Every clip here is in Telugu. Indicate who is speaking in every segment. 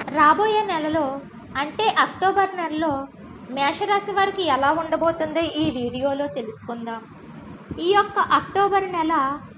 Speaker 1: రాబోయే నెలలో అంటే అక్టోబర్ నెలలో మేషరాశి వారికి ఎలా ఉండబోతుందో ఈ వీడియోలో తెలుసుకుందాం ఈ యొక్క అక్టోబర్ నెల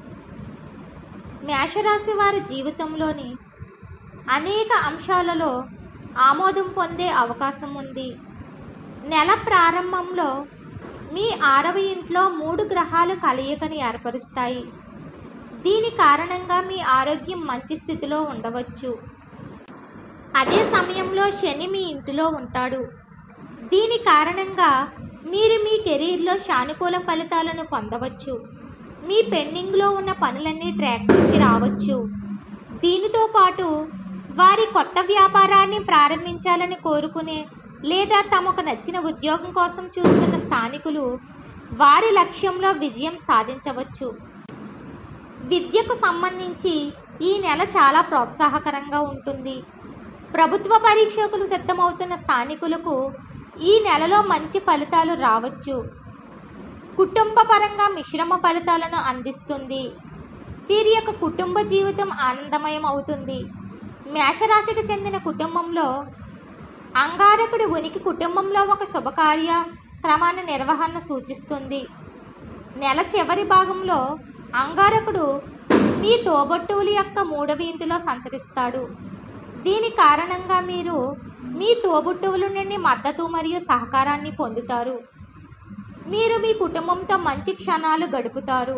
Speaker 1: మేషరాశి వారి జీవితంలోని అనేక అంశాలలో ఆమోదం పొందే అవకాశం ఉంది నెల ప్రారంభంలో మీ ఆరవ ఇంట్లో మూడు గ్రహాలు కలయికని ఏర్పరుస్తాయి దీని కారణంగా మీ ఆరోగ్యం మంచి స్థితిలో ఉండవచ్చు అదే సమయంలో శని మీ ఇంటిలో ఉంటాడు దీని కారణంగా మీరు మీ కెరీర్లో సానుకూల ఫలితాలను పొందవచ్చు మీ పెండింగ్లో ఉన్న పనులన్నీ ట్రాక్కి రావచ్చు దీనితో పాటు వారి కొత్త వ్యాపారాన్ని ప్రారంభించాలని కోరుకునే లేదా తమకు నచ్చిన ఉద్యోగం కోసం చూస్తున్న స్థానికులు వారి లక్ష్యంలో విజయం సాధించవచ్చు విద్యకు సంబంధించి ఈ నెల చాలా ప్రోత్సాహకరంగా ఉంటుంది ప్రభుత్వ పరీక్షకులు సిద్ధమవుతున్న స్థానికులకు ఈ నెలలో మంచి ఫలితాలు రావచ్చు కుటుంబ పరంగా మిశ్రమ ఫలితాలను అందిస్తుంది వీరి యొక్క కుటుంబ జీవితం ఆనందమయం అవుతుంది మేషరాశికి చెందిన కుటుంబంలో అంగారకుడి ఉనికి కుటుంబంలో ఒక శుభకార్య క్రమాన్ని నిర్వహణ సూచిస్తుంది నెల చివరి భాగంలో అంగారకుడు మీ తోబట్టువుల యొక్క మూడవ ఇంటిలో సంచరిస్తాడు దీని కారణంగా మీరు మీ తోబుట్టువుల నుండి మద్దతు మరియు సహకారాన్ని పొందుతారు మీరు మీ కుటుంబంతో మంచి క్షణాలు గడుపుతారు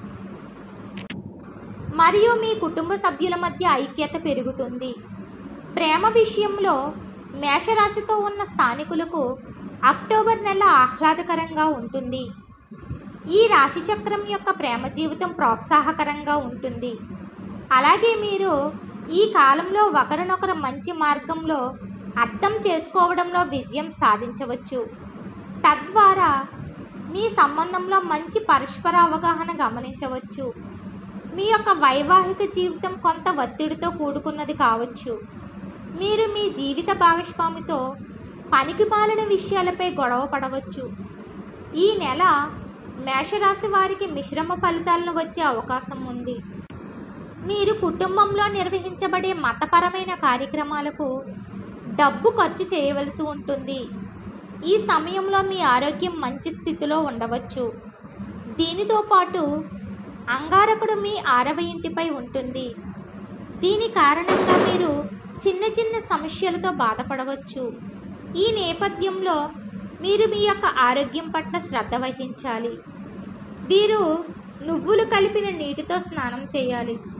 Speaker 1: మరియు మీ కుటుంబ సభ్యుల మధ్య ఐక్యత పెరుగుతుంది ప్రేమ విషయంలో మేషరాశితో ఉన్న స్థానికులకు అక్టోబర్ నెల ఆహ్లాదకరంగా ఉంటుంది ఈ రాశి చక్రం యొక్క ప్రేమ జీవితం ప్రోత్సాహకరంగా ఉంటుంది అలాగే మీరు ఈ కాలంలో ఒకరినొకరు మంచి మార్గంలో అర్థం చేసుకోవడంలో విజయం సాధించవచ్చు తద్వారా మీ సంబంధంలో మంచి పరస్పర అవగాహన గమనించవచ్చు మీ యొక్క వైవాహిక జీవితం కొంత ఒత్తిడితో కూడుకున్నది కావచ్చు మీరు మీ జీవిత భాగస్వామితో పనికి మాలిన విషయాలపై గొడవ పడవచ్చు ఈ నెల మేషరాశి వారికి మిశ్రమ ఫలితాలను వచ్చే అవకాశం ఉంది మీరు కుటుంబంలో నిర్వహించబడే మతపరమైన కార్యక్రమాలకు డబ్బు ఖర్చు చేయవలసి ఉంటుంది ఈ సమయంలో మీ ఆరోగ్యం మంచి స్థితిలో ఉండవచ్చు దీనితో పాటు అంగారకుడు మీ ఆరవ ఇంటిపై ఉంటుంది దీని కారణంగా మీరు చిన్న చిన్న సమస్యలతో బాధపడవచ్చు ఈ నేపథ్యంలో మీరు మీ యొక్క ఆరోగ్యం పట్ల శ్రద్ధ వహించాలి వీరు నువ్వులు కలిపిన నీటితో స్నానం చేయాలి